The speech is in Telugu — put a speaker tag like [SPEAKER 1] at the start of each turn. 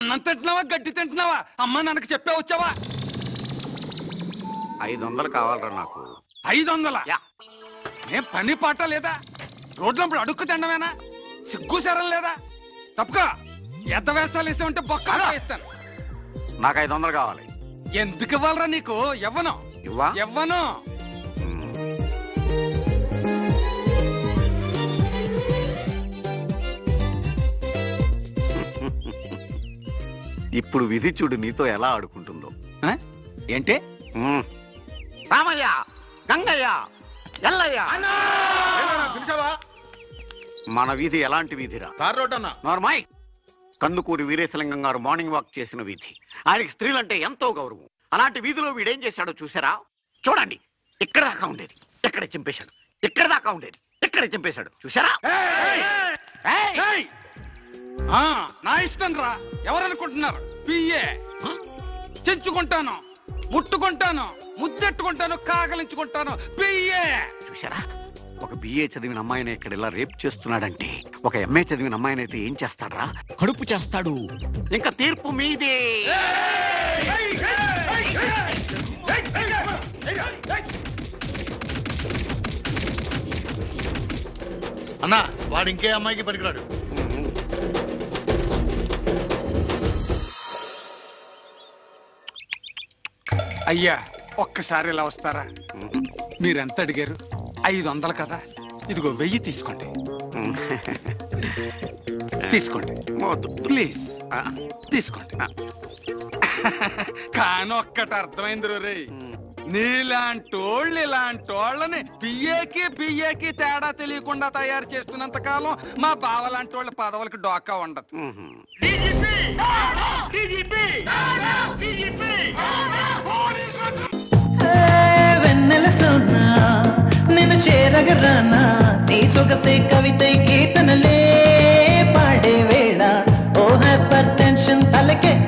[SPEAKER 1] అన్నం తింటున్నావా గడ్డి తింటున్నావా అమ్మ నాన్నకి చెప్పే వచ్చావా
[SPEAKER 2] ఐదు వందలు కావాలరా నాకు
[SPEAKER 1] ఐదు వందల
[SPEAKER 2] యా
[SPEAKER 1] ఏం పని పాట లేదా రోడ్లప్పుడు అడుక్కు తినడమేనా సిగ్గు శరం లేదా తప్పుకో ఎద్ద వేషాలు వేసామంటే బొక్క ఇస్తాను
[SPEAKER 2] నాకు ఐదు వందలు కావాలి
[SPEAKER 1] ఎందుకు ఇవ్వాలరా నీకు ఇవ్వను
[SPEAKER 2] ఇవ్వా
[SPEAKER 1] ఇవ్వను
[SPEAKER 2] ఇప్పుడు విధి చూడు నీతో ఎలా ఆడుకుంటుందో
[SPEAKER 1] ఆ? ఏంటి
[SPEAKER 2] ఉమ్. రామయ్య గంగయ్య ఎల్లయ్య
[SPEAKER 3] పిలిచావా
[SPEAKER 2] మన వీధి ఎలాంటి వీధిరా
[SPEAKER 3] కార్ రోడ్ అన్నా
[SPEAKER 2] నార్మాయ్ కందుకూరి వీరేశలింగం గారు మార్నింగ్ వాక్ చేసిన వీధి ఆయనకి స్త్రీలంటే ఎంతో గౌరవం అలాంటి వీధిలో వీడేం చేశాడో చూసారా చూడండి ఇక్కడ దాకా ఉండేది ఎక్కడ చింపేశాడు ఇక్కడ దాకా ఉండేది ఎక్కడ చింపేశాడు చూసారా ఏయ్!
[SPEAKER 1] ఏయ్! ఆ, నా ఇష్టం రా ఎవరనుకుంటున్నారు పియ్యే చెంచుకుంటాను ముట్టుకుంటాను ముద్దెట్టుకుంటాను కాగలించుకుంటాను పియ్యే
[SPEAKER 2] చూసారా ఒక బిఏ చదివిన అమ్మాయిని ఇక్కడ ఇలా రేప్ చేస్తున్నాడంటే ఒక ఎంఏ చదివిన అమ్మాయిని అయితే ఏం చేస్తాడరా కడుపు చేస్తాడు ఇంకా తీర్పు మీదే
[SPEAKER 3] అన్నా వాడు ఇంకే అమ్మాయికి పనికిరాడు
[SPEAKER 1] అయ్యా ఒక్కసారి ఇలా వస్తారా మీరెంత అడిగారు ఐదు వందలు కదా ఇదిగో వెయ్యి తీసుకోండి తీసుకోండి
[SPEAKER 2] వద్దు.
[SPEAKER 1] ప్లీజ్
[SPEAKER 2] ఆ,
[SPEAKER 1] తీసుకోండి కానీ ఒక్కటి అర్థమైంది రే నీలాంటోళ్ళు ఇలాంటోళ్ళని బియ్యకి బియ్యకి తేడా తెలియకుండా తయారు చేస్తున్నంత కాలం మా బావలాంటి వాళ్ళ పదవులకి డోకా ఉండదు
[SPEAKER 2] మ్మ్.
[SPEAKER 4] వెన్నెల సోనా నేను చేరగరానా నీ సొగసే కవితై కీర్తనలే పాడే వేళ ఓ హైపర్ టెన్షన్ తలకే